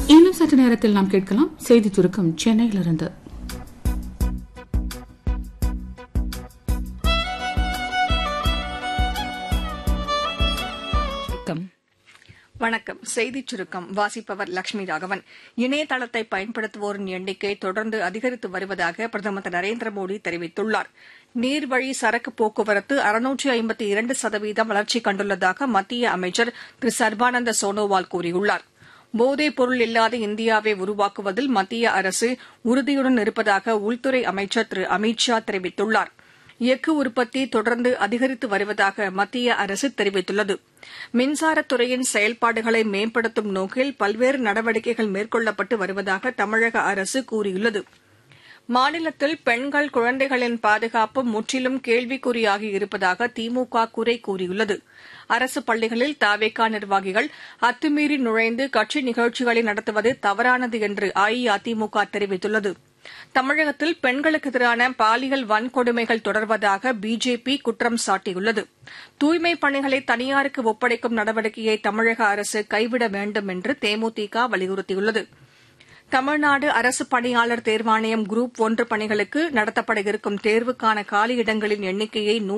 இன்னும் சற்று நேரத்தில் நாம் கேட்கலாம் செய்தி சுருக்கம் சென்னையிலிருந்து சுருக்கம் வணக்கம் செய்திச் சுருக்கம் வாசிப்பவர் லட்சுமி ராகவன் இணையதளத்தை பயன்படுத்துவோரின் எண்ணிக்கை தொடர்ந்து அதிகரித்து வருவதாக பிரதமர் திரு நரேந்திர மோடி தெரிவித்துள்ளார் நீர்வழி சரக்கு போக்குவரத்து அறுநூற்று ஐம்பத்தி இரண்டு சதவீதம் வளர்ச்சி கண்டுள்ளதாக மத்திய அமைச்சர் திரு சர்பானந்த சோனோவால் கூறியுள்ளார் போதைப் பொருள் இல்லாத இந்தியாவை உருவாக்குவதில் மத்திய அரசு உறுதியுடன் இருப்பதாக உள்துறை அமைச்சர் திரு அமித் ஷா தெரிவித்துள்ளார் எஃகு உற்பத்தி தொடர்ந்து அதிகரித்து வருவதாக மத்திய அரசு தெரிவித்துள்ளது மின்சாரத் துறையின் செயல்பாடுகளை மேம்படுத்தும் நோக்கில் பல்வேறு நடவடிக்கைகள் மேற்கொள்ளப்பட்டு வருவதாக தமிழக அரசு கூறியுள்ளது மாநிலத்தில் பெண்கள் குழந்தைகளின் பாதுகாப்பு முற்றிலும் கேள்விக்குறியாகி இருப்பதாக திமுக குறை கூறியுள்ளது அரசு பள்ளிகளில் தாவேகா நிர்வாகிகள் அத்துமீறி நுழைந்து கட்சி நிகழ்ச்சிகளை நடத்துவது தவறானது என்று அஇஅதிமுக தெரிவித்துள்ளது தமிழகத்தில் பெண்களுக்கு எதிரான பாலியல் வன்கொடுமைகள் தொடர்வதாக பிஜேபி குற்றம் சாட்டியுள்ளது தூய்மைப் பணிகளை தனியாருக்கு ஒப்படைக்கும் நடவடிக்கையை தமிழக அரசு கைவிட வேண்டும் என்று தேமுதிக வலியுறுத்தியுள்ளது தமிழ்நாடு அரசு பணியாளர் தேர்வாணையம் குரூப் ஒன்று பணிகளுக்கு நடத்தப்பட இருக்கும் தேர்வுக்கான காலியிடங்களின் எண்ணிக்கையை